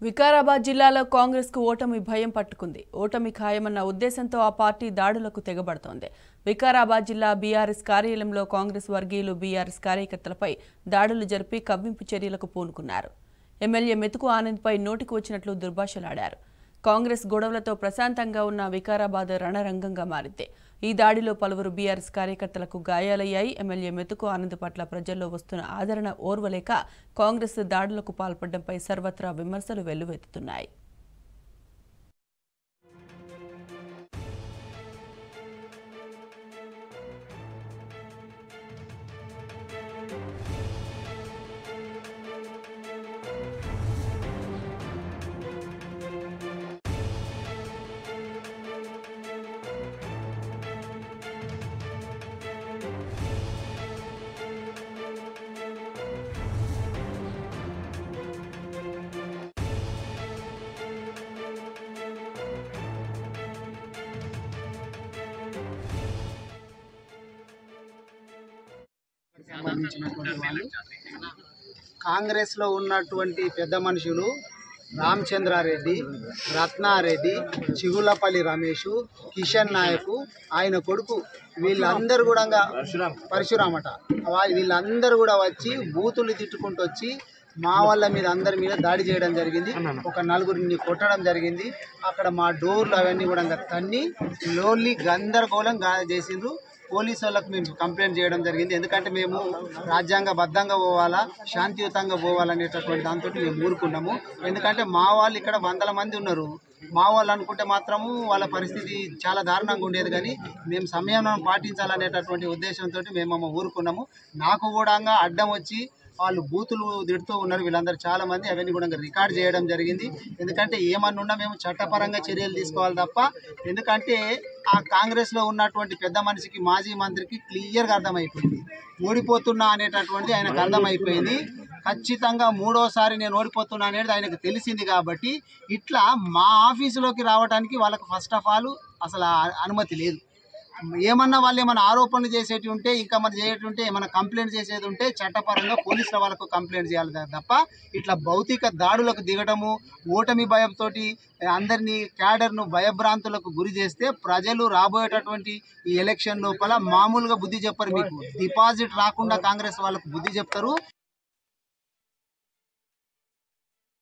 వికారాబాద్ జిల్లాలో కాంగ్రెస్ కు ఓటమి భయం పట్టుకుంది ఓటమి ఖాయమన్న ఉద్దేశంతో ఆ పార్టీ దాడులకు తెగబడుతోంది వికారాబాద్ జిల్లా బీఆర్ఎస్ కార్యాలయంలో కాంగ్రెస్ వర్గీయులు బీఆర్ఎస్ కార్యకర్తలపై దాడులు జరిపి కవ్వింపు చర్యలకు పూనుకున్నారు ఎమ్మెల్యే మెతుకు ఆనంద్పై నోటికి వచ్చినట్లు దుర్భాషలాడారు కాంగ్రెస్ గొడవలతో ప్రశాంతంగా ఉన్న వికారాబాద్ రణరంగంగా మారింది ఈ దాడిలో పలువురు బీఆర్ఎస్ కార్యకర్తలకు గాయాలయ్యాయి ఎమ్మెల్యే మెతుకు ఆనంద్ పట్ల ప్రజల్లో వస్తున్న ఆదరణ ఓర్వలేక కాంగ్రెస్ దాడులకు పాల్పడడంపై సర్వత్రా విమర్శలు వెల్లువెత్తుతున్నాయి సంబంధించినటువంటి వాళ్ళు కాంగ్రెస్లో ఉన్నటువంటి పెద్ద మనుషులు రామచంద్రారెడ్డి రత్నారెడ్డి చిగులపల్లి రమేష్ కిషన్ నాయక్ ఆయన కొడుకు వీళ్ళందరూ కూడా పరశురామట వా- వీళ్ళందరూ కూడా వచ్చి బూతులు తిట్టుకుంటూ వచ్చి మా వాళ్ళ మీద అందరి మీద దాడి చేయడం జరిగింది ఒక నలుగురిని కొట్టడం జరిగింది అక్కడ మా డోర్లు అవన్నీ కూడా తన్ని లోన్లీ గందరగోళం గా- చేసిండ్రు పోలీసు వాళ్ళకు మేము కంప్లైంట్ చేయడం జరిగింది ఎందుకంటే మేము రాజ్యాంగబద్ధంగా పోవాలా శాంతియుతంగా పోవాలనేటటువంటి దాంతో మేము ఊరుకున్నాము ఎందుకంటే మా వాళ్ళు ఇక్కడ వందల మంది ఉన్నారు మా వాళ్ళు అనుకుంటే మాత్రము వాళ్ళ పరిస్థితి చాలా దారుణంగా ఉండేది కానీ మేము సమయం పాటించాలనేటటువంటి ఉద్దేశంతో మేము ఊరుకున్నాము నాకు కూడా అడ్డం వచ్చి వాళ్ళు బూతులు తిడుతూ ఉన్నారు వీళ్ళందరూ చాలా మంది అవన్నీ కూడా రికార్డ్ చేయడం జరిగింది ఎందుకంటే ఏమన్నా మేము చట్టపరంగా చర్యలు తీసుకోవాలి తప్ప ఎందుకంటే ఆ కాంగ్రెస్లో ఉన్నటువంటి పెద్ద మనిషికి మాజీ మంత్రికి క్లియర్గా అర్థమైపోయింది ఓడిపోతున్నా అనేటటువంటి ఆయనకు అర్థమైపోయింది ఖచ్చితంగా మూడోసారి నేను ఓడిపోతున్నా అనేది ఆయనకు తెలిసింది కాబట్టి ఇట్లా మా ఆఫీసులోకి రావడానికి వాళ్ళకి ఫస్ట్ ఆఫ్ ఆల్ అసలు ఆ- అనుమతి లేదు ఏమన్నా వాళ్ళు ఏమైనా ఆరోపణలు చేసేటి ఉంటే ఇంకా మన చేయటి ఉంటే ఏమైనా కంప్లైంట్ చేసేది ఉంటే చట్టపరంగా పోలీసుల వాళ్ళకు కంప్లైంట్ చేయాలి దా- తప్ప ఇట్లా భౌతిక దాడులకు దిగడము ఓటమి భయంతో అందరినీ క్యాడర్ను భయభ్రాంతులకు గురి చేస్తే ప్రజలు రాబోయేటటువంటి ఈ ఎలక్షన్ లోపల మామూలుగా బుద్ధి చెప్పరు మీకు డిపాజిట్ రాకుండా కాంగ్రెస్ వాళ్ళకు బుద్ధి చెప్తారు